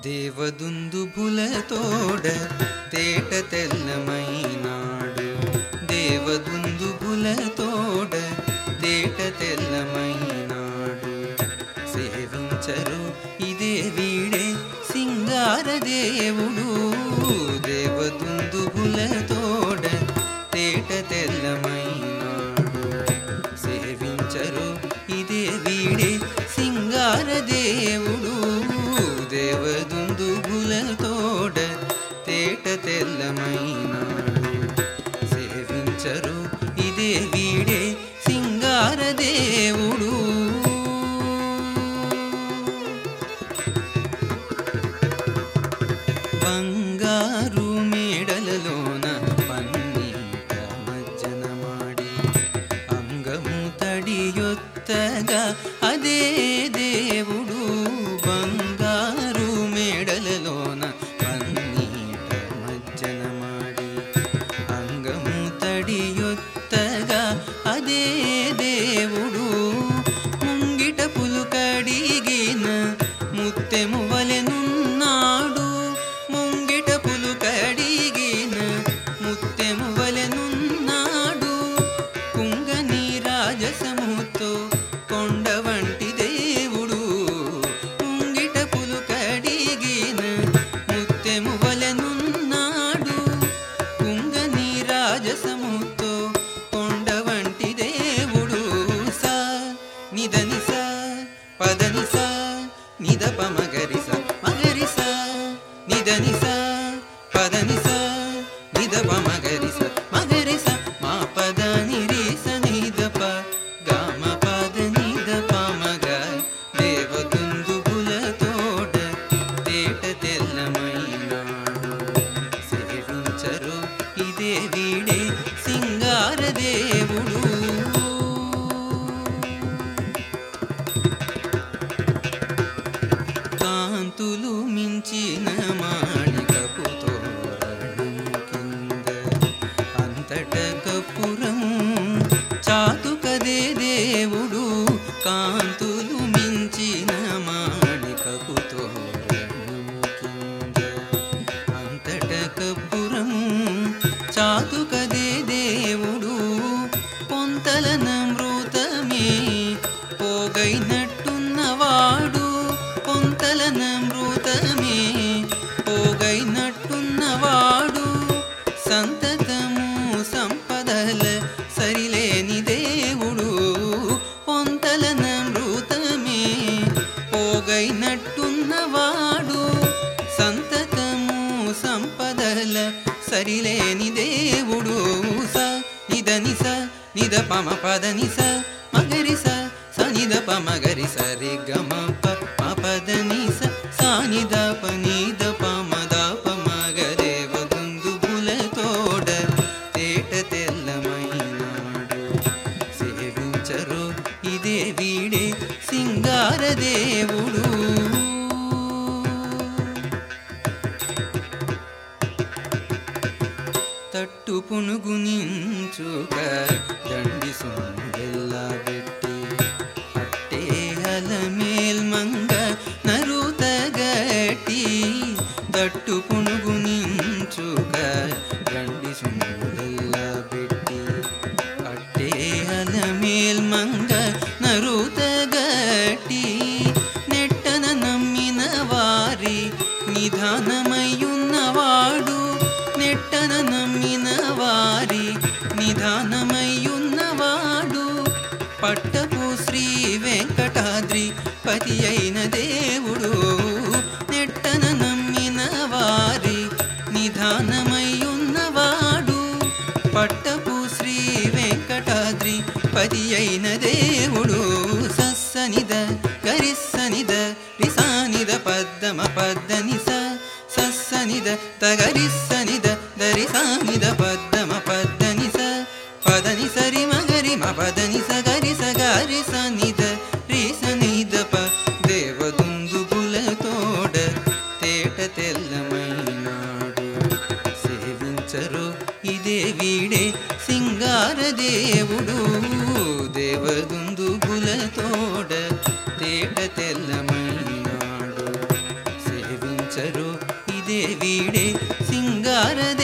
దేవదుందుభులతోడ తేట తెల్లమైనాడు దేవదుందుభులతోడ తేట తెల్లమైనాడు సేవించరు ఇదే వీడే సింగార దేవుడు దేవదుందుభులతోడ తేట తెల్లమైనాడు సేవించరు ఇదే వీడే సింగార దేవుడు దేవదుందుభులతోడ తేట తెల్లమైనాడు సేవించరు ఇదే వీడే సింగార దేవుడు బంగారు మేడలలోన పన్నీట మజ్జన ಮಾಡಿ అంగము తడియొత్తగా అదే దేవుడు బంగారు మేడలలోన పన్నీట మజ్జన ಮಾಡಿ అంగము తడియొత్తగా అదే దేవుడు ముంగిట పులుకడిగిన ముత్తెము వలెనున్నాడు ముంగిట పులుకడిగిన ముత్తెము వలెనున్నాడు కుంగని రాజసముతో కొండ వంటి దేవుడు ముంగిట పులుకడిగిన ముత్తెము వలెనున్నాడు కుంగని రాజసముతో కొండ వంటి దేవుడు సా నిదని సా పదని సా నిదప మగరి స మగరి స నిదని స పదని స నిదప మగరి స మగరి స మా పద నిరి స నిదప గామ పద నిదప మగ దేవదుందుబుల తోట తేట తెల్లమైనాడు సేవించరు ఇదే వీడే సింగార దేవుడు కాంతులు మించిన మాణికపు తోరణం కింద అంతట కపురము చాతుకదే దేవుడు కాంతులు మించిన మాణికపు తోరణం కింద అంతట కపురము చాతుకదే దేవుడు పొంతల నమృతమే పోగైనట్టున్నవాడు పొంతల నమృతమే పోగైనట్టున్నవాడు సంతతము సంపదల సరిలేని దేవుడు పొంతల నమృతమే పోగైనట్టున్నవాడు సంతతము సంపదల సరిలేని దేవుడు స నిదని స నిద పమ పదని స మగరి స స నిద ప మగరి స రి గమ ప మ పదని స సా నిద ప నిద ప మద ప మగ దేవ గుందుబుల తోడ తేట తెల్లమైనాడు సేవించరు ఇదే వీడే సింగార దేవుడు తట్టు పునుగు నించుక దండి సొందెల్ల పెట్టి అట్టే అల మేల్మంగ నరుతగట్టి తట్టు పునుగు నించుక దండి సొందెల్ల పెట్టి అట్టే అల మేల్మంగ నరుతగట్టి నెట్టన నమ్మిన వారి నిధానమయ్యున్నవాడు నెట్టన నమ్మిన వారి నిధానమయ్యున్నవాడు పట్టపు శ్రీ వెంకటాద్రి పతి అయిన దేవుడు నెట్టన నమ్మిన వారి నిధానమయ్యున్నవాడు పట్టపు శ్రీ వెంకటాద్రి పతి అయిన దేవుడు సస్సనిద గరిస్సనిద రిసానిద పద్దమ పద్దనిస సస్సనిద తగరిస్సనిద దరిసానిద పద్దమ పద్దనిస పదని సరి మగరి మ పదని సగరి సగరి సనిద రి సనిద ప దేవదుందు బుల ఇదే వీడే సింగారదే